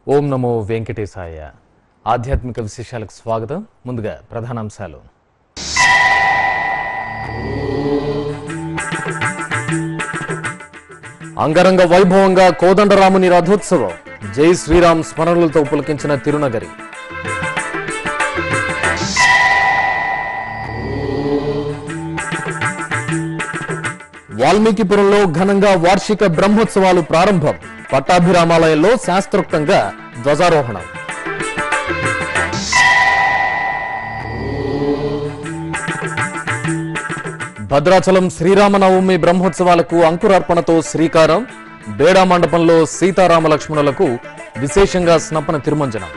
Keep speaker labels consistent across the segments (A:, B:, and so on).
A: ఓం నమో వెంకటేశాయ ఆధ్యాత్మిక విశేషాలకు స్వాగతం ముందుగా ప్రధానాంశాలు అంగరంగ వైభవంగా కోదండరాముని రథోత్సవం జై శ్రీరామ్ స్మరణలతో పులకించిన తిరునగరి వాల్మీకిపురంలో ఘనంగా వార్షిక బ్రహ్మోత్సవాలు ప్రారంభం పట్టాభిరామాలయంలో శాస్త్రోక్తంగా ధ్వజారోహణం భద్రాచలం శ్రీరామనవమి బ్రహ్మోత్సవాలకు అంకురార్పణతో శ్రీకారం బేడా మండపంలో సీతారామ లక్ష్మణులకు విశేషంగా స్నపన తిరుమంజనం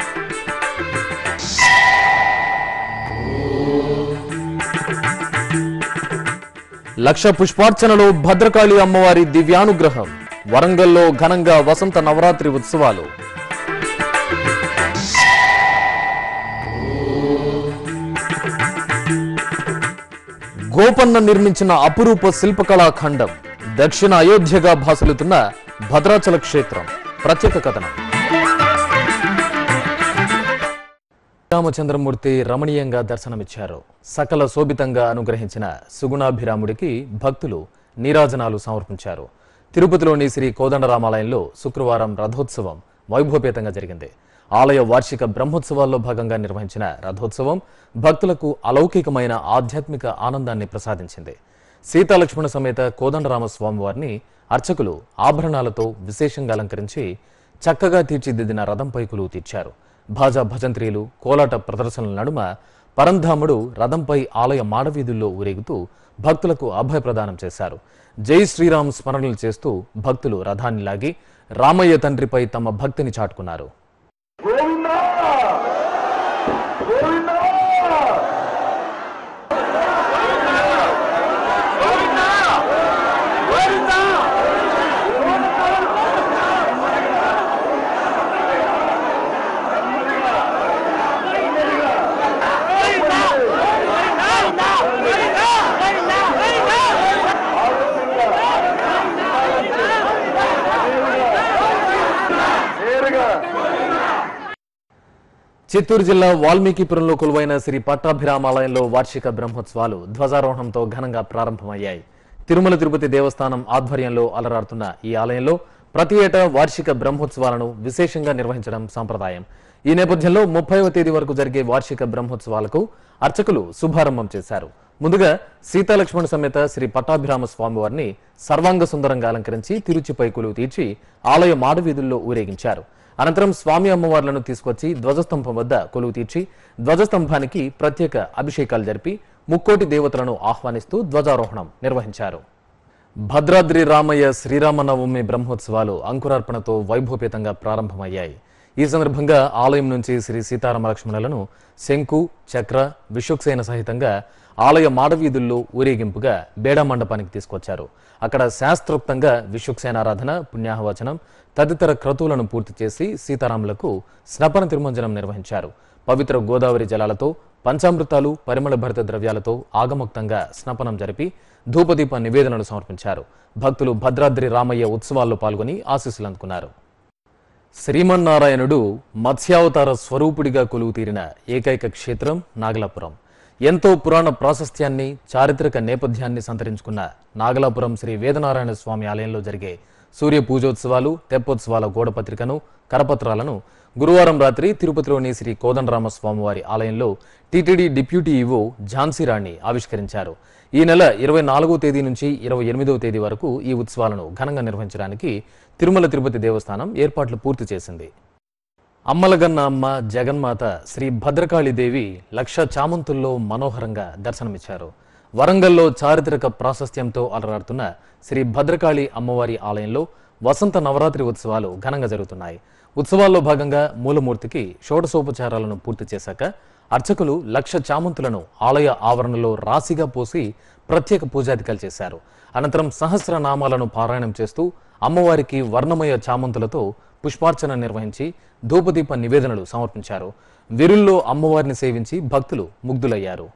A: లక్ష పుష్పార్చనలో భద్రకాళి అమ్మవారి దివ్యానుగ్రహం వరంగల్లో ఘనంగా వసంత నవరాత్రి ఉత్సవాలు గోపన్న నిర్మించిన అపురూప శిల్పకళా ఖండం దక్షిణ అయోధ్యగా భాసలుతున్న భద్రాచల క్షేత్రం ప్రత్యేక కథనం రామచంద్రమూర్తి రమణీయంగా దర్శనమిచ్చారు సకల శోభితంగా అనుగ్రహించిన సుగుణాభిరాముడికి భక్తులు నీరాజనాలు సమర్పించారు తిరుపతిలోని శ్రీ కోదండరామాలయంలో శుక్రవారం రథోత్సవం వైభవపేతంగా జరిగింది ఆలయ వార్షిక బ్రహ్మోత్సవాల్లో భాగంగా నిర్వహించిన రథోత్సవం భక్తులకు అలౌకికమైన ఆధ్యాత్మిక ఆనందాన్ని ప్రసాదించింది సీతాలక్ష్మణ సమేత కోదండరామ స్వామివారిని అర్చకులు ఆభరణాలతో విశేషంగా అలంకరించి చక్కగా తీర్చిదిద్దిన రథంపై కొలువు తీర్చారు భాజా భజంత్రీలు కోలాట ప్రదర్శనల నడుమ పరంధాముడు రథంపై ఆలయ మాడవీధుల్లో ఊరేగుతూ భక్తులకు అభయ ప్రదానం చేశారు జై శ్రీరామ్ స్మరణలు చేస్తూ భక్తులు రథాన్ని లాగి రామయ్య తండ్రిపై తమ భక్తిని చాటుకున్నారు
B: గోవిందా గోవిందా నేరుగా
A: చిత్తూరు జిల్లా వాల్మీకిపురంలో కొలువైన శ్రీ పట్టాభిరామాలయంలో వార్షిక బ్రహ్మోత్సవాలు ధ్వజారోహణంతో ఘనంగా ప్రారంభమయ్యాయి తిరుమల తిరుపతి దేవస్థానం ఆధ్వర్యంలో అలరాడుతున్న ఈ ఆలయంలో ప్రతి ఏటా వార్షిక బ్రహ్మోత్సవాలను విశేషంగా నిర్వహించడం సంప్రదాయం ఈ నేపథ్యంలో ముప్పైవ తేదీ వరకు జరిగే వార్షిక బ్రహ్మోత్సవాలకు అర్చకులు శుభారంభం చేశారు ముందుగా సీతాలక్ష్మణ సమేత శ్రీ పట్టాభిరామ స్వామివారిని సర్వాంగ సుందరంగా అలంకరించి తిరుచిపై కొలువు తీర్చి ఆలయ మాడవీధుల్లో ఊరేగించారు అనంతరం స్వామి అమ్మవార్లను తీసుకొచ్చి ధ్వజస్తంభం వద్ద కొలువు తీర్చి ధ్వజస్తంభానికి ప్రత్యేక అభిషేకాలు జరిపి ముక్కోటి దేవతలను ఆహ్వానిస్తూ ధ్వజారోహణం నిర్వహించారు భద్రాద్రి రామయ్య శ్రీరామనవమి బ్రహ్మోత్సవాలు అంకురార్పణతో వైభవపేతంగా ప్రారంభమయ్యాయి ఈ సందర్భంగా ఆలయం నుంచి శ్రీ సీతారామ లక్ష్మణులను శంకు చక్ర విశ్వక్సేన సహితంగా ఆలయ మాడవీధుల్లో ఊరేగింపుగా బేడా మండపానికి తీసుకొచ్చారు అక్కడ శాస్త్రోక్తంగా విశ్వక్సేనారాధన పుణ్యాహవచనం తదితర క్రతువులను పూర్తి చేసి సీతారాములకు స్నపన తిరుమంజనం నిర్వహించారు పవిత్ర గోదావరి జలాలతో పంచామృతాలు పరిమళ భరిత ద్రవ్యాలతో ఆగమోక్తంగా స్నపనం జరిపి ధూపదీప నివేదనలు సమర్పించారు భక్తులు భద్రాద్రి రామయ్య ఉత్సవాల్లో పాల్గొని ఆశీస్సులు అందుకున్నారు శ్రీమన్నారాయణుడు మత్స్యావతార స్వరూపుడిగా కొలువు తీరిన ఏకైక క్షేత్రం నాగలాపురం ఎంతో పురాణ ప్రాశస్త్యాన్ని చారిత్రక నేపథ్యాన్ని సంతరించుకున్న నాగలాపురం శ్రీ వేదనారాయణ స్వామి ఆలయంలో జరిగే సూర్య పూజోత్సవాలు తెప్పోత్సవాల గోడపత్రికను కరపత్రాలను గురువారం రాత్రి తిరుపతిలోని శ్రీ కోదండరామ స్వామివారి ఆలయంలో TTD deputy EO Jhansi Rani ఆవిష్కరించారు ఈ నెల ఇరవై నాలుగో తేదీ నుంచి ఇరవై ఎనిమిదవ తేదీ వరకు ఈ ఉత్సవాలను ఘనంగా నిర్వహించడానికి తిరుమల తిరుపతి దేవస్థానం ఏర్పాట్లు పూర్తి చేసింది అమ్మలగన్న అమ్మ జగన్మాత శ్రీ భద్రకాళీదేవి లక్ష చామంతుల్లో మనోహరంగా దర్శనమిచ్చారు వరంగల్లో చారిత్రక ప్రాశస్త్యంతో అలరాడుతున్న శ్రీ భద్రకాళి అమ్మవారి ఆలయంలో వసంత నవరాత్రి ఉత్సవాలు ఘనంగా జరుగుతున్నాయి ఉత్సవాల్లో భాగంగా మూలమూర్తికి షోడశోపచారాలను పూర్తి చేశాక అర్చకులు లక్ష చామంతులను ఆలయ ఆవరణలో రాశిగా పోసి ప్రత్యేక పూజాధికాలు చేశారు అనంతరం సహస్రనామాలను పారాయణం చేస్తూ అమ్మవారికి వర్ణమయ చామంతులతో పుష్పార్చన నిర్వహించి ధూపదీప నివేదనలు సమర్పించారు విరుల్లో అమ్మవారిని సేవించి భక్తులు ముగ్ధులయ్యారు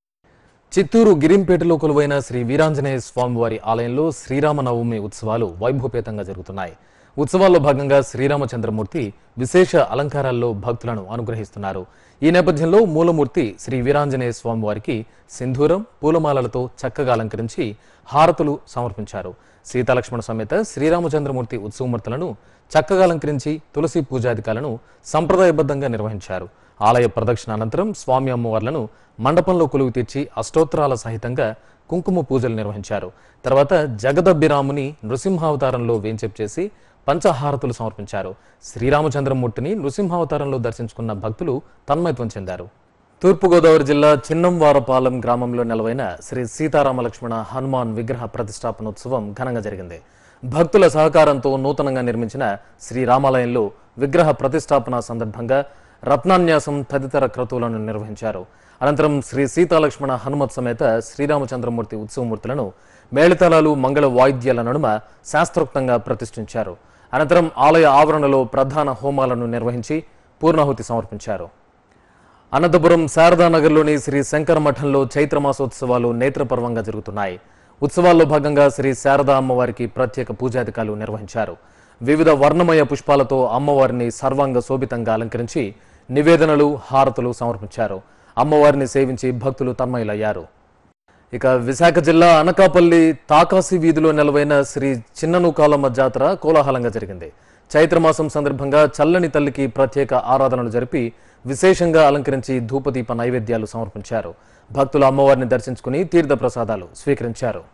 A: చిత్తూరు గిరింపేటలో కొలువైన శ్రీ వీరాంజనేయ స్వామివారి ఆలయంలో శ్రీరామనవమి ఉత్సవాలు వైభవపేతంగా జరుగుతున్నాయి ఉత్సవాల్లో భాగంగా శ్రీరామచంద్రమూర్తి విశేష అలంకారాల్లో భక్తులను అనుగ్రహిస్తున్నారు ఈ నేపథ్యంలో మూలమూర్తి శ్రీ వీరాంజనేయ స్వామి వారికి సింధూరం పూలమాలలతో చక్కగా అలంకరించి హారతులు సమర్పించారు సీతాలక్ష్మణ సమేత శ్రీరామచంద్రమూర్తి ఉత్సవమూర్తులను చక్కగా అలంకరించి తులసి పూజాధికాలను సంప్రదాయబద్ధంగా నిర్వహించారు ఆలయ ప్రదక్షిణ అనంతరం స్వామి అమ్మవార్లను మండపంలో కొలువు తీర్చి అష్టోత్తరాల సహితంగా కుంకుమ పూజలు నిర్వహించారు తర్వాత జగదబ్బిరాముని నృసింహావతారంలో వేంచేపు చేసి పంచహారతులు సమర్పించారు శ్రీరామచంద్రమూర్తిని నృసింహావతారంలో దర్శించుకున్న భక్తులు తన్మయత్వం చెందారు తూర్పుగోదావరి జిల్లా చిన్నంవారపాలెం గ్రామంలో నెలవైన శ్రీ సీతారామ లక్ష్మణ హనుమాన్ విగ్రహ ప్రతిష్టాపనోత్సవం ఘనంగా జరిగింది భక్తుల సహకారంతో నూతనంగా నిర్మించిన శ్రీ రామాలయంలో విగ్రహ ప్రతిష్టాపన సందర్భంగా రత్నాన్యాసం తదితర క్రతువులను నిర్వహించారు అనంతరం శ్రీ సీతాలక్ష్మణ హనుమత్ సమేత శ్రీరామచంద్రమూర్తి ఉత్సవమూర్తులను మేళతాళాలు మంగళ వాయిద్యాల నడుమ శాస్త్రోక్తంగా ప్రతిష్ఠించారు అనంతరం ఆలయ ఆవరణలో ప్రధాన హోమాలను నిర్వహించి పూర్ణాహుతి సమర్పించారు అనంతపురం శారదానగర్లోని శ్రీ శంకర మఠంలో చైత్రమాసోత్సవాలు నేత్రపర్వంగా జరుగుతున్నాయి ఉత్సవాల్లో భాగంగా శ్రీ శారదా అమ్మవారికి ప్రత్యేక పూజాధికాలు నిర్వహించారు వివిధ వర్ణమయ పుష్పాలతో అమ్మవారిని సర్వాంగ శోభితంగా అలంకరించి నివేదనలు హారతులు సమర్పించారు అమ్మవారిని సేవించి భక్తులు తన్మయులయ్యారు ఇక విశాఖ జిల్లా అనకాపల్లి తాకాసి వీధిలో నెలవైన శ్రీ చిన్ననూకాలమ్మ జాతర కోలాహలంగా జరిగింది చైత్రమాసం సందర్భంగా చల్లని తల్లికి ప్రత్యేక ఆరాధనలు జరిపి విశేషంగా అలంకరించి ధూపదీప నైవేద్యాలు సమర్పించారు భక్తులు అమ్మవారిని దర్శించుకుని తీర్థ ప్రసాదాలు స్వీకరించారు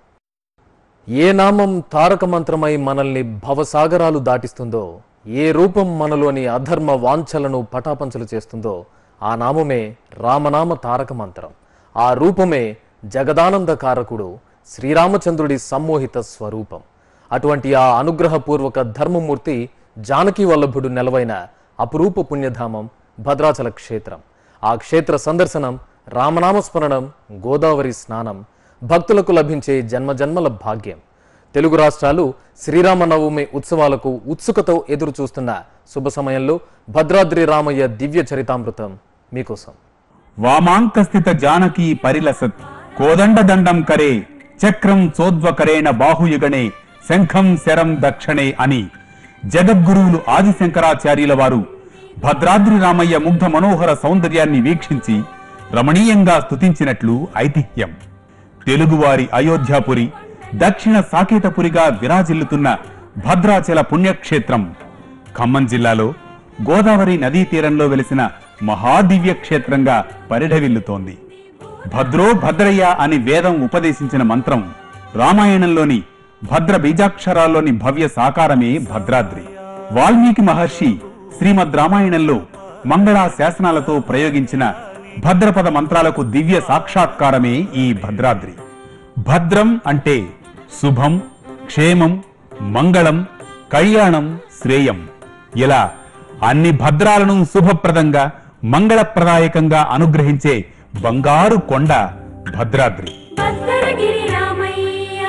A: ఏ నామం తారక మంత్రమై మనల్ని భవసాగరాలు దాటిస్తుందో ఏ రూపం మనలోని అధర్మ వాంఛలను పటాపంచలు చేస్తుందో ఆ నామమే రామనామ తారక మంత్రం ఆ రూపమే జగదానంద కారకుడు శ్రీరామచంద్రుడి సమ్మోహిత స్వరూపం అటువంటి ఆ అనుగ్రహపూర్వక ధర్మమూర్తి జానకి వల్లభుడు నెలవైన అపురూప పుణ్యధామం భద్రాచల క్షేత్రం ఆ క్షేత్ర సందర్శనం రామనామస్మరణం గోదావరి స్నానం భక్తులకు లభించే జన్మజన్మల భాగ్యం తెలుగు రాష్ట్రాలు శ్రీరామనవమి ఉత్సవాలకు ఉత్సుకతో ఎదురు చూస్తున్న శుభ సమయంలో భద్రాద్రి రామయ్య దివ్య చరితామృతం మీకోసం
C: వామాంకస్థిత జానకీ పరిలసత్ కోదండదండం కరే చక్రం చోద్వకరేణ బాహుయుగణే శంఖం శరం దక్షిణే అని జగద్గురువులు ఆది శంకరాచార్యుల వారు భద్రాద్రి రామయ్య ముగ్ధ మనోహర సౌందర్యాన్ని వీక్షించి రమణీయంగా స్తుతించినట్లు ఐతిహ్యం తెలుగువారి అయోధ్యాపురి దక్షిణ సాకేతపురిగా విరాజిల్లుతున్న భద్రాచల పుణ్యక్షేత్రం ఖమ్మం జిల్లాలో గోదావరి నదీ తీరంలో వెలిసిన మహాదివ్య క్షేత్రంగా పరిఢవిల్లుతోంది భద్రో భద్రయ్య అని వేదం ఉపదేశించిన మంత్రం రామాయణంలోని భద్ర బీజాక్షరాల్లోని భవ్య సాకారమే భద్రాద్రి వాల్మీకి మహర్షి శ్రీమద్ రామాయణంలో మంగళా శాసనాలతో ప్రయోగించిన భద్రపద మంత్రాలకు దివ్య సాక్షాత్కారమే ఈ భద్రాద్రి భద్రం అంటే శుభం క్షేమం మంగళం కళ్యాణం శ్రేయం ఇలా అన్ని భద్రాలను శుభప్రదంగా మంగళప్రదాయకంగా అనుగ్రహించే బంగారు కొండ భద్రాద్రి
D: భద్రగిరి రామయ్య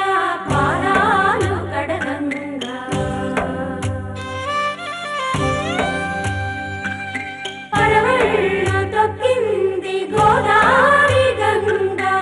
D: పాదాలు కడగంగా పరవళ్ళు తొక్కింది గోదావరి గంగా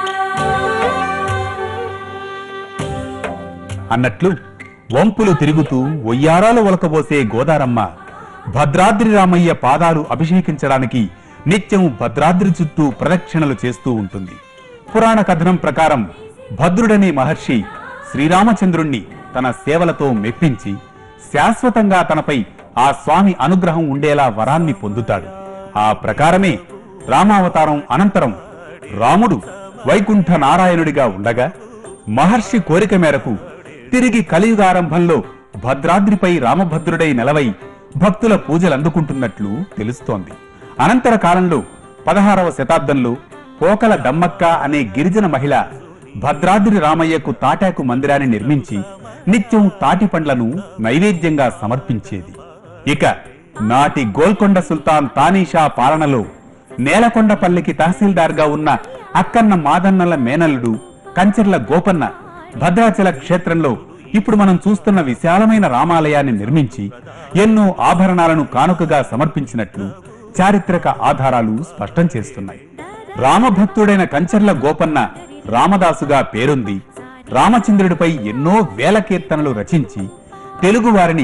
C: అన్నట్లు వంపులు తిరుగుతూ ఒయ్యారాలు ఒలకబోసే గోదారమ్మ భద్రాద్రి రామయ్య పాదాలు అభిషేకించడానికి నిత్యం భద్రాద్రి చుట్టూ ప్రదక్షిణలు చేస్తూ ఉంటుంది పురాణ కథనం ప్రకారం భద్రుడనే మహర్షి శ్రీరామచంద్రుణ్ణి తన సేవలతో మెప్పించి శాశ్వతంగా తనపై ఆ స్వామి అనుగ్రహం ఉండేలా వరాన్ని పొందుతాడు ఆ ప్రకారమే రామావతారం అనంతరం రాముడు వైకుంఠ నారాయణుడిగా ఉండగా మహర్షి కోరిక మేరకు తిరిగి కలియుగారంభంలో భద్రాద్రిపై రామభద్రుడై నెలవై భక్తుల పూజలు అందుకుంటున్నట్లు తెలుస్తోంది అనంతర కాలంలో పదహారవ శతాబ్దంలో కోకల దమ్మక్క అనే గిరిజన మహిళ భద్రాద్రి రామయ్యకు తాటాకు మందిరాన్ని నిర్మించి నిత్యం తాటి పండ్లను నైవేద్యంగా సమర్పించేది ఇక నాటి గోల్కొండ సుల్తాన్ తానీషా పాలనలో నేలకొండపల్లికి తహసీల్దార్గా ఉన్న అక్కన్న మాదన్నల మేనల్లుడు కంచెర్ల గోపన్న భద్రాచల క్షేత్రంలో ఇప్పుడు మనం చూస్తున్న విశాలమైన రామాలయాన్ని నిర్మించి ఎన్నో ఆభరణాలను కానుకగా సమర్పించినట్లు చారిత్రక ఆధారాలు స్పష్టం చేస్తున్నాయి రామభక్తుడైన కంచెర్ల గోపన్న రామదాసుగా పేరొంది రామచంద్రుడిపై ఎన్నో వేల కీర్తనలు రచించి తెలుగు వారిని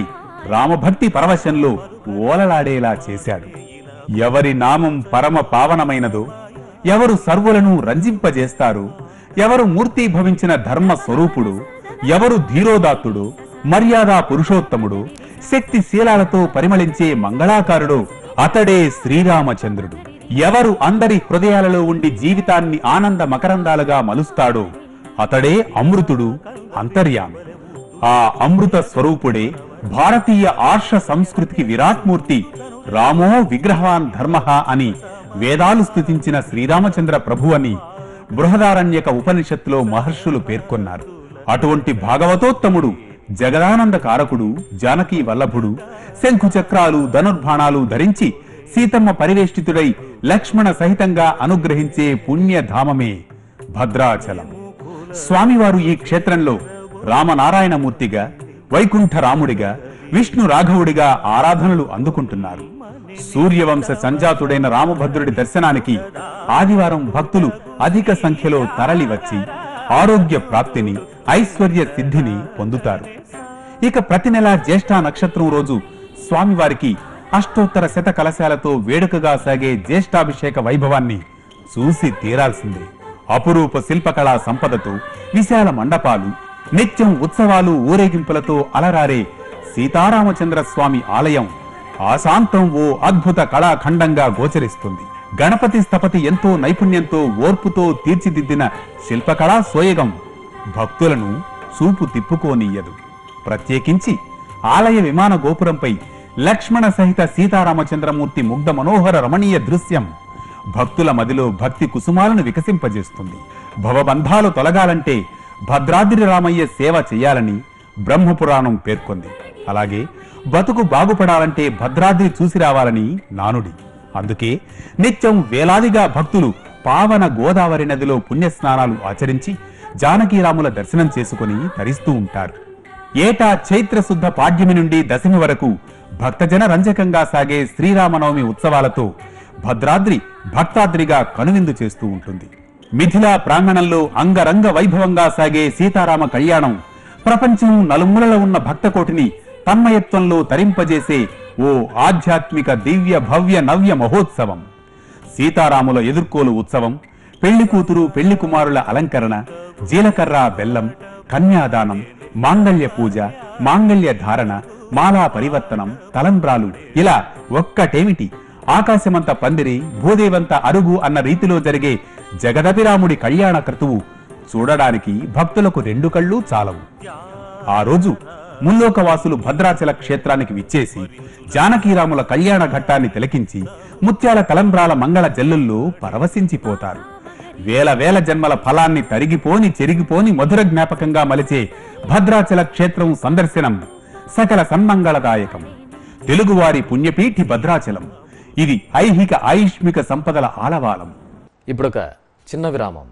C: రామభక్తి పరవశంలో ఓలలాడేలా చేశాడు ఎవరి నామం పరమ పావనమైనదో ఎవరు సర్వులను రంజింపజేస్తారు ఎవరు మూర్తీభవించిన ధర్మ స్వరూపుడు ఎవరు ధీరోదాత్తుడు మర్యాదా పురుషోత్తముడు శక్తి శీలాలతో పరిమళించే మంగళాకారుడు అతడే శ్రీరామచంద్రుడు ఎవరు అందరి హృదయాలలో ఉండి జీవితాన్ని ఆనంద మకరందాలుగా మలుస్తాడో అతడే అమృతుడు అంతర్యామి ఆ అమృత స్వరూపుడే భారతీయ ఆర్ష సంస్కృతికి విరాట్మూర్తి రామో విగ్రహవాన్ ధర్మ అని వేదాలు స్థుతించిన శ్రీరామచంద్ర ప్రభు అని బృహదారణ్యక ఉపనిషత్తులో మహర్షులు పేర్కొన్నారు అటువంటి భాగవతోత్తముడు జగదానంద కారకుడు జానకీ వల్లభుడు శంఖు చక్రాలు ధనుర్బాణాలు ధరించి సీతమ్మ పరివేష్టితుడై లక్ష్మణ సహితంగా అనుగ్రహించే పుణ్యధామమే భద్రాచలం స్వామివారు ఈ క్షేత్రంలో రామనారాయణమూర్తిగా వైకుంఠ రాముడిగా విష్ణు రాఘవుడిగా ఆరాధనలు అందుకుంటున్నారు సూర్యవంశ సంజాతుడైన రామభద్రుడి దర్శనానికి ఆదివారం భక్తులు అధిక సంఖ్యలో తరలి వచ్చి ఆరోగ్య ప్రాప్తిని ఐశ్వర్య సిద్ధిని పొందుతారు ఇక ప్రతి నెల జ్యేష్ఠ నక్షత్రం రోజు స్వామివారికి అష్టోత్తర శత కలశాలతో వేడుకగా సాగే జ్యేష్ఠాభిషేక వైభవాన్ని చూసి తీరాల్సిందే అపురూప శిల్పకళా సంపదతో విశాల మండపాలు నిత్యం ఉత్సవాలు ఊరేగింపులతో అలరారే సీతారామచంద్ర స్వామి ఆలయం ఆశాంతం ఓ అద్భుత కళాఖండంగా గోచరిస్తుంది గణపతి స్థపతి ఎంతో నైపుణ్యంతో ఓర్పుతో తీర్చిదిద్దిన శిల్పకళా సోయగం భక్తులను చూపు తిప్పుకోనియ్యదు ప్రత్యేకించి ఆలయ విమాన గోపురంపై లక్ష్మణ సహిత సీతారామచంద్రమూర్తి ముగ్ధ మనోహర రమణీయ దృశ్యం భక్తుల మదిలో భక్తి కుసుమాలను వికసింపజేస్తుంది భవబంధాలు తొలగాలంటే భద్రాద్రి రామయ్య సేవ చేయాలని బ్రహ్మపురాణం పేర్కొంది అలాగే బతుకు బాగుపడాలంటే భద్రాద్రి చూసి రావాలని నానుడి అందుకే నిత్యం వేలాదిగా భక్తులు పావన గోదావరి నదిలో పుణ్యస్నానాలు ఆచరించి జానకీరాముల దర్శనం చేసుకుని తరిస్తూ ఉంటారు ఏటా చైత్ర శుద్ధ పాడ్యమి నుండి దశమి వరకు భక్తజన రంజకంగా సాగే శ్రీరామనవమి ఉత్సవాలతో భద్రాద్రి భక్తాద్రిగా కనువిందు చేస్తూ ఉంటుంది మిథిలా ప్రాంగణంలో అంగరంగ వైభవంగా సాగే సీతారామ కళ్యాణం ప్రపంచం నలుమూలలో ఉన్న భక్తకోటిని తన్మయత్వంలో తరింపజేసే ఓ ఆధ్యాత్మిక దివ్య భవ్య నవ్య మహోత్సవం సీతారాముల ఎదుర్కోలు ఉత్సవం పెళ్లి కూతురు పెళ్లి కుమారుల అలంకరణ జీలకర్ర బెల్లం కన్యాదానం మాంగళ్య పూజ మాంగళ్య ధారణ మాలా పరివర్తనం తలంబ్రాలు ఇలా ఒక్కటేమిటి ఆకాశమంత పందిరి భూదేవంత అరుగు అన్న రీతిలో జరిగే జగదభిరాముడి కళ్యాణ క్రతువు చూడడానికి భక్తులకు రెండు కళ్ళు చాలవు ఆ రోజు ముల్లోకవాసులు భద్రాచల క్షేత్రానికి విచ్చేసి జానకీరాముల కళ్యాణ ఘట్టాన్ని తిలకించి ముత్యాల తలంబ్రాల మంగళ జల్లుల్లో పరవశించిపోతారు వేల వేల జన్మల ఫలాన్ని తరిగిపోని చెరిగిపోని మధుర జ్ఞాపకంగా మలిచే భద్రాచల క్షేత్రం సందర్శనం సకల సన్మంగళదాయకం తెలుగువారి పుణ్యపీఠి భద్రాచలం ఇది ఐహిక ఆయుష్మిక సంపదల ఆలవాలం
A: ఇప్పుడొక చిన్న విరామం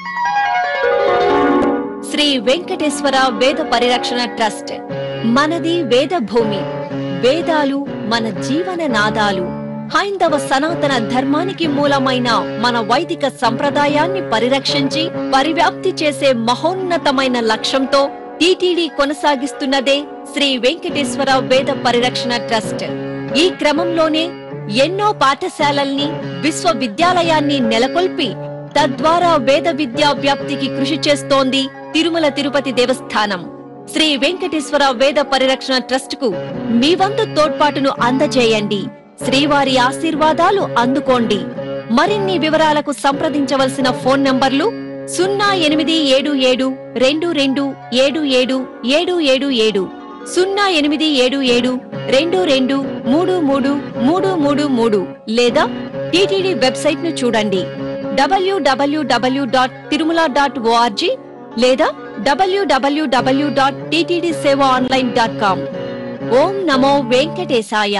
E: శ్రీ వెంకటేశ్వర వేద పరిరక్షణ ట్రస్ట్ మనది వేద భూమి వేదాలు మన జీవన నాదాలు హైందవ సనాతన ధర్మానికి మూలమైన మన వైదిక సంప్రదాయాన్ని పరిరక్షించి పరివ్యాప్తి చేసే మహోన్నతమైన లక్ష్యంతో టీటీడీ కొనసాగిస్తున్నదే శ్రీ వెంకటేశ్వర వేద పరిరక్షణ ట్రస్ట్ ఈ క్రమంలోనే ఎన్నో పాఠశాలల్ని విశ్వవిద్యాలయాన్ని నెలకొల్పి తద్వారా వేద విద్యా వ్యాప్తికి కృషి చేస్తోంది తిరుమల తిరుపతి దేవస్థానం శ్రీ వెంకటేశ్వర వేద పరిరక్షణ ట్రస్ట్ కు మీ వంతు తోడ్పాటును అందజేయండి శ్రీవారి ఆశీర్వాదాలు అందుకోండి మరిన్ని వివరాలకు సంప్రదించవలసిన ఫోన్ నంబర్లు సున్నా ఎనిమిది ఏడు ఏడు రెండు రెండు ఏడు ఏడు ఏడు ఏడు ఏడు సున్నా ఎనిమిది ఏడు ఏడు రెండు రెండు మూడు మూడు మూడు మూడు మూడు లేదా టీటీడీ వెబ్సైట్ ను చూడండి WWW dot Tirumala dot ORG లేదా డబ్ల్యూడబ్ల్యూడబ్ల్యూ డాట్ టీటీడీ సేవ ఆన్లైన్ డాట్ కామ్ ఓం నమో వెంకటేశాయ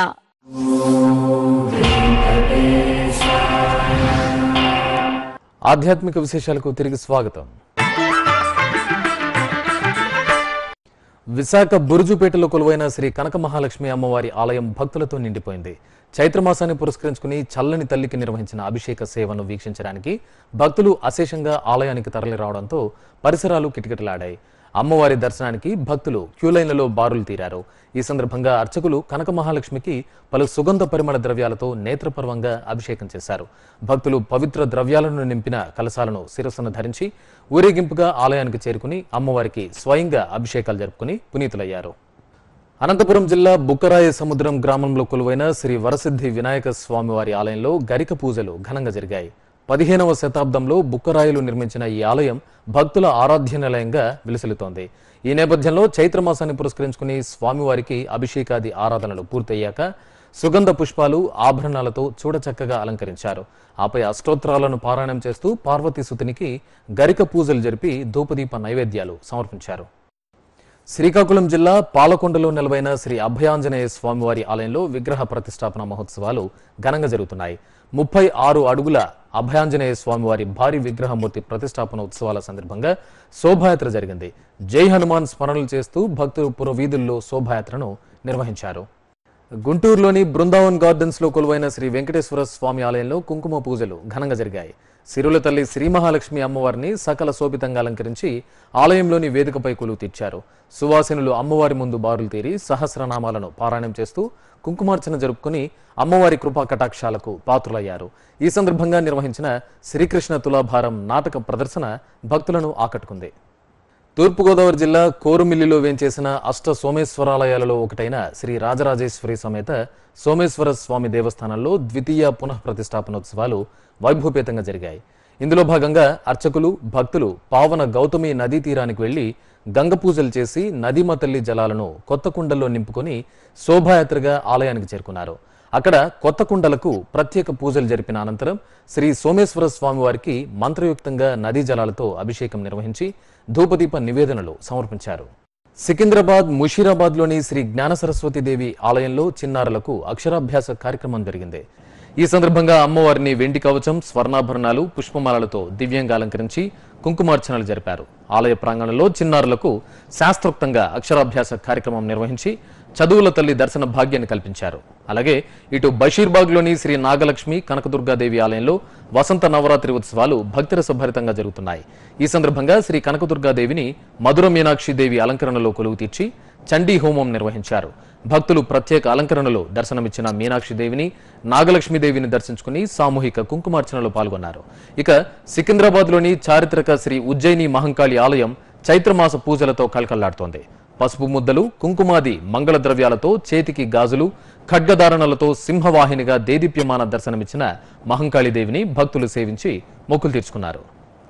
A: ఆధ్యాత్మిక విశేషాలకు తిరిగి స్వాగతం విశాఖ బురుజుపేటలో కొలువైన శ్రీ కనక మహాలక్ష్మి అమ్మవారి ఆలయం భక్తులతో నిండిపోయింది చైత్రమాసాన్ని పురస్కరించుకుని చల్లని తల్లికి నిర్వహించిన అభిషేక సేవను వీక్షించడానికి భక్తులు అశేషంగా ఆలయానికి తరలి రావడంతో పరిసరాలు కిటకిటలాడాయి అమ్మవారి దర్శనానికి భక్తులు క్యూలైన్లలో బారులు తీరారు ఈ సందర్భంగా అర్చకులు కనక మహాలక్ష్మికి పలు సుగంధ పరిమళ ద్రవ్యాలతో నేత్రపర్వంగా అభిషేకం చేశారు భక్తులు పవిత్ర ద్రవ్యాలను నింపిన కలశాలను శిరస్సును ధరించి ఊరేగింపుగా ఆలయానికి చేరుకుని అమ్మవారికి స్వయంగా అభిషేకాలు జరుపుకుని పునీతులయ్యారు అనంతపురం జిల్లా బుక్కరాయ సముద్రం గ్రామంలో కొలువైన శ్రీ వరసిద్ధి వినాయక స్వామివారి ఆలయంలో గరిక పూజలు ఘనంగా జరిగాయి పదిహేనవ శతాబ్దంలో బుక్కరాయలు నిర్మించిన ఈ ఆలయం భక్తుల ఆరాధ్య నిలయంగా విలసిల్లుతోంది ఈ నేపథ్యంలో చైత్రమాసాన్ని పురస్కరించుకుని స్వామివారికి అభిషేకాది ఆరాధనలు పూర్తయ్యాక సుగంధ పుష్పాలు ఆభరణాలతో చూడచక్కగా అలంకరించారు ఆపై అష్టోత్తరాలను పారాయణం చేస్తూ పార్వతీ సుతునికి గరిక పూజలు జరిపి ధూపదీప నైవేద్యాలు సమర్పించారు శ్రీకాకుళం జిల్లా పాలకొండలో నెలవైన శ్రీ అభయాంజనేయ స్వామివారి ఆలయంలో విగ్రహ ప్రతిష్టాపన మహోత్సవాలు ఘనంగా జరుగుతున్నాయి ముప్పై ఆరు అడుగుల అభయాంజనేయ స్వామివారి భారీ విగ్రహమూర్తి ప్రతిష్టాపన ఉత్సవాల సందర్భంగా శోభాయాత్ర జరిగింది జై హనుమాన్ స్మరణలు చేస్తూ భక్తులు పురవీధుల్లో శోభాయాత్రను నిర్వహించారు గుంటూరులోని బృందావన్ గార్డెన్స్ లో కొలువైన శ్రీ వెంకటేశ్వర స్వామి ఆలయంలో కుంకుమ పూజలు ఘనంగా జరిగాయి సిరుల తల్లి శ్రీ మహాలక్ష్మి అమ్మవారిని సకల శోభితంగా అలంకరించి ఆలయంలోని వేదికపై కొలువు తీర్చారు సువాసినులు అమ్మవారి ముందు బారులు తీరి సహస్రనామాలను పారాయణం చేస్తూ కుంకుమార్చన జరుపుకుని అమ్మవారి కృపా కటాక్షాలకు పాత్రులయ్యారు ఈ సందర్భంగా నిర్వహించిన శ్రీకృష్ణ తులాభారం నాటక ప్రదర్శన భక్తులను ఆకట్టుకుంది తూర్పుగోదావరి జిల్లా కోరుమిల్లిలో వేంచేసిన అష్ట సోమేశ్వరాలయాలలో ఒకటైన శ్రీ రాజరాజేశ్వరి సమేత సోమేశ్వర స్వామి దేవస్థానంలో ద్వితీయ పునః ప్రతిష్టాపనోత్సవాలు వైభవపేతంగా జరిగాయి ఇందులో భాగంగా అర్చకులు భక్తులు పావన గౌతమి నదీ తీరానికి వెళ్లి గంగ పూజలు చేసి నదీమ తల్లి జలాలను కొత్త కుండల్లో నింపుకొని శోభాయాత్రగా ఆలయానికి చేరుకున్నారు అక్కడ కొత్త కుండలకు ప్రత్యేక పూజలు జరిపిన అనంతరం శ్రీ సోమేశ్వర స్వామివారికి మంత్రయుక్తంగా నదీ జలాలతో అభిషేకం నిర్వహించి ధూపదీప నివేదనలు సమర్పించారు సికింద్రాబాద్ ముషీరాబాద్లోని శ్రీ జ్ఞాన సరస్వతి దేవి ఆలయంలో చిన్నారులకు అక్షరాభ్యాస కార్యక్రమం జరిగింది ఈ సందర్భంగా అమ్మవారిని వెండి కవచం స్వర్ణాభరణాలు పుష్పమాలలతో దివ్యంగా అలంకరించి కుంకుమార్చనలు జరిపారు ఆలయ ప్రాంగణంలో చిన్నారులకు శాస్త్రోక్తంగా అక్షరాభ్యాస కార్యక్రమం నిర్వహించి చదువుల తల్లి దర్శన భాగ్యాన్ని కల్పించారు అలాగే ఇటు బషీర్బాగ్లోని శ్రీ నాగలక్ష్మి కనకదుర్గాదేవి ఆలయంలో వసంత నవరాత్రి ఉత్సవాలు భక్తిరసభరితంగా జరుగుతున్నాయి ఈ సందర్భంగా శ్రీ కనకదుర్గాదేవిని మధుర మీనాక్షి దేవి అలంకరణలో కొలువు తీర్చి చండీ హోమం నిర్వహించారు భక్తులు ప్రత్యేక అలంకరణలో దర్శనమిచ్చిన మీనాక్షి దేవిని నాగలక్ష్మి దేవిని దర్శించుకుని సామూహిక కుంకుమార్చనలో పాల్గొన్నారు ఇక సికింద్రాబాద్లోని చారిత్రక శ్రీ ఉజ్జయిని మహంకాళి ఆలయం చైత్రమాస పూజలతో కలకల్లాడుతోంది పసుపు ముద్దలు కుంకుమాది మంగళ ద్రవ్యాలతో చేతికి గాజులు ఖడ్గధారణలతో సింహవాహినిగా దేదీప్యమాన దర్శనమిచ్చిన మహంకాళిదేవిని భక్తులు సేవించి మొక్కులు తీర్చుకున్నారు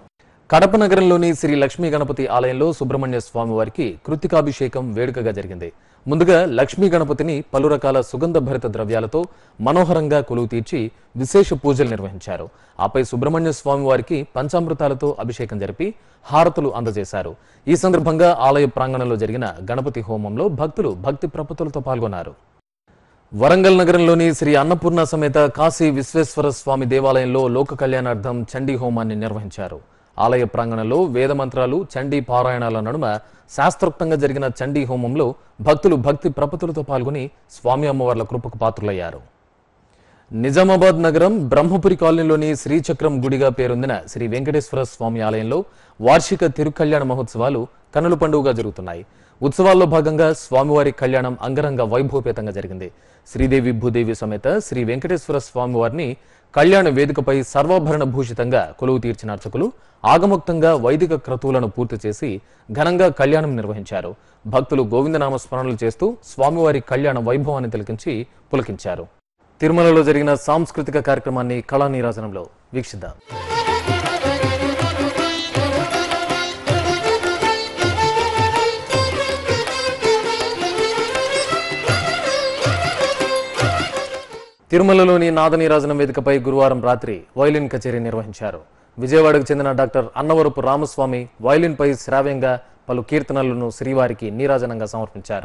A: కడప నగరంలోని శ్రీ లక్ష్మీ గణపతి ఆలయంలో సుబ్రహ్మణ్య స్వామి వారికి కృతికాభిషేకం వేడుకగా జరిగింది ముందుగా లక్ష్మీ గణపతిని పలు రకాల సుగంధ భరిత ద్రవ్యాలతో మనోహరంగా కొలువు తీర్చి విశేష పూజలు నిర్వహించారు ఆపై సుబ్రహ్మణ్య స్వామి వారికి పంచామృతాలతో అభిషేకం జరిపి హారతులు అందజేశారు ఈ సందర్భంగా ఆలయ ప్రాంగణంలో జరిగిన గణపతి హోమంలో భక్తులు భక్తి ప్రపత్తులతో పాల్గొన్నారు వరంగల్ నగరంలోని శ్రీ అన్నపూర్ణ సమేత కాశీ విశ్వేశ్వర స్వామి దేవాలయంలో లోక కళ్యాణార్థం చండీ హోమాన్ని నిర్వహించారు ఆలయ ప్రాంగణంలో వేద మంత్రాలు చండీ పారాయణాల నడుమ శాస్త్రోక్తంగా జరిగిన చండీ హోమంలో భక్తులు భక్తి ప్రపతులతో పాల్గొని స్వామి అమ్మవార్ల కృపకు పాత్రులయ్యారు నిజామాబాద్ నగరం బ్రహ్మపురి కాలనీలోని శ్రీచక్రం గుడిగా పేరొందిన శ్రీ వెంకటేశ్వర స్వామి ఆలయంలో వార్షిక తిరుకల్యాణ మహోత్సవాలు కనుల పండుగగా జరుగుతున్నాయి ఉత్సవాల్లో భాగంగా స్వామివారి కళ్యాణం అంగరంగ వైభవపేతంగా జరిగింది శ్రీదేవి భూదేవి సమేత శ్రీ వెంకటేశ్వర స్వామివారిని కళ్యాణ వేదికపై సర్వాభరణ భూషితంగా కొలువు తీర్చిన అర్చకులు ఆగమోక్తంగా వైదిక క్రతువులను పూర్తి చేసి ఘనంగా కళ్యాణం నిర్వహించారు భక్తులు గోవిందనామ స్మరణలు చేస్తూ స్వామివారి కళ్యాణ వైభవాన్ని తిలకించి పులకించారు తిరుమలలో జరిగిన సాంస్కృతిక కార్యక్రమాన్ని కళానీరాజనంలో వీక్షిద్దాం తిరుమలలోని నాదనీరాజనం వేదికపై గురువారం రాత్రి వైలిన్ కచేరీ నిర్వహించారు విజయవాడకు చెందిన డాక్టర్ అన్నవరపు రామస్వామి వైలిన్పై శ్రావ్యంగా పలు కీర్తనలను శ్రీవారికి నీరాజనంగా సమర్పించారు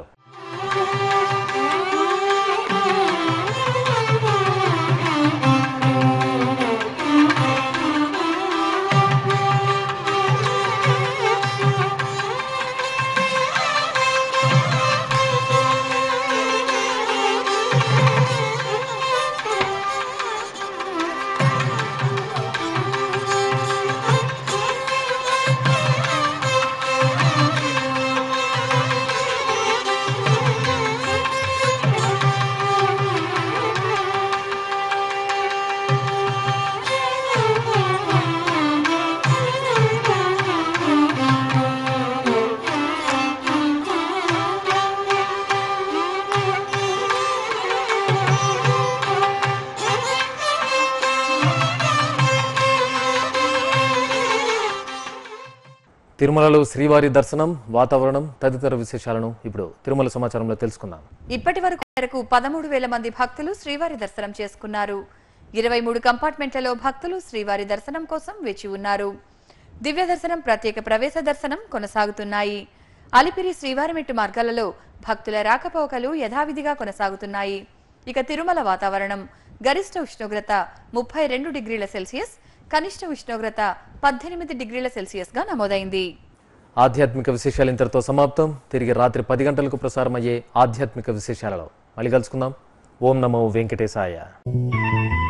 A: తిరుమలలో శ్రీవారి దర్శనం వాతావరణం తదితర విశేషాలను ఇప్పుడు తిరుమల సమాచారంలో తెలుసుకుందాం
F: ఇప్పటి వరకు మేరకు పదమూడు వేల మంది భక్తులు శ్రీవారి దర్శనం చేసుకున్నారు ఇరవై మూడు కంపార్ట్మెంట్లలో భక్తులు శ్రీవారి దర్శనం కోసం వేచి ఉన్నారు దివ్య దర్శనం ప్రత్యేక ప్రవేశ దర్శనం కొనసాగుతున్నాయి అలిపిరి శ్రీవారిమెట్టు మార్గాలలో భక్తుల రాకపోకలు యథావిధిగా కొనసాగుతున్నాయి ఇక తిరుమల వాతావరణం గరిష్ట ఉష్ణోగ్రత ముప్పై రెండు డిగ్రీల సెల్సియస్ కనిష్ట ఉష్ణోగ్రత పద్దెనిమిది డిగ్రీల సెల్సియస్ గా నమోదైంది
A: ఆధ్యాత్మిక విశేషాలు ఇంతటితో సమాప్తం తిరిగి రాత్రి పది గంటలకు ప్రసారమయ్యే ఆధ్యాత్మిక విశేషాలలో మళ్ళీ కలుసుకుందాం ఓం నమో వెంకటేశాయ